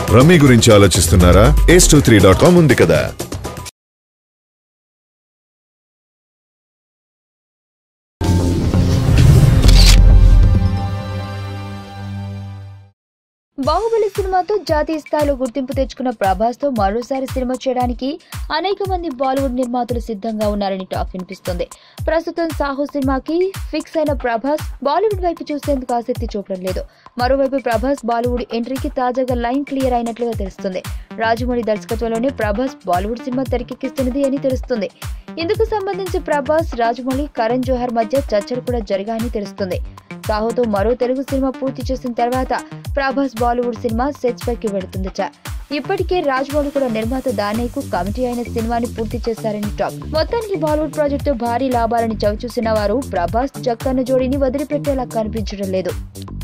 rummy గురించి ఆలోచిస్తున్నారా ace two three dot com ఉంది కదా బాహుబలి సినిమాతో జాతీయ స్థాయిలో గుర్తింపు తెచ్చుకున్న ప్రభాస్ తో మరోసారి సినిమా చేయడానికి అనేక మంది బాలీవుడ్ నిర్మాతలు సిద్ధంగా ఉన్నారని టాక్ వినిపిస్తుంది ప్రస్తుతం సాహో సినిమాకి ఫిక్స్ అయిన ప్రభాస్ బాలీవుడ్ వైపు చూసేందుకు ఆసక్తి చూపడం లేదు మరోవైపు ప్రభాస్ బాలీవుడ్ ఎంట్రీకి తాజాగా లైన్ క్లియర్ అయినట్లుగా తెలుస్తుంది రాజమౌళి దర్శకత్వంలోనే ప్రభాస్ బాలీవుడ్ సినిమా తెరకెక్కిస్తున్నది అని తెలుస్తుంది ఇందుకు సంబంధించి ప్రభాస్ రాజమౌళి కరణ్ జోహర్ మధ్య చర్చలు కూడా జరిగాయని తెలుస్తుంది సాహోతో మరో తెలుగు సినిమా పూర్తి చేసిన తర్వాత ప్రభాస్ బాలీవుడ్ సినిమా సెట్స్ పైకి వెళుతుందట ఇప్పటికే రాజమౌళి కూడా నిర్మాత దానయ్యకు కమిటీ అయిన సినిమాని పూర్తి చేశారని టాక్ మొత్తానికి బాలీవుడ్ ప్రాజెక్టు భారీ లాభాలని చవిచూసిన వారు ప్రభాస్ జక్కన్న జోడీని వదిలిపెట్టేలా కనిపించడం లేదు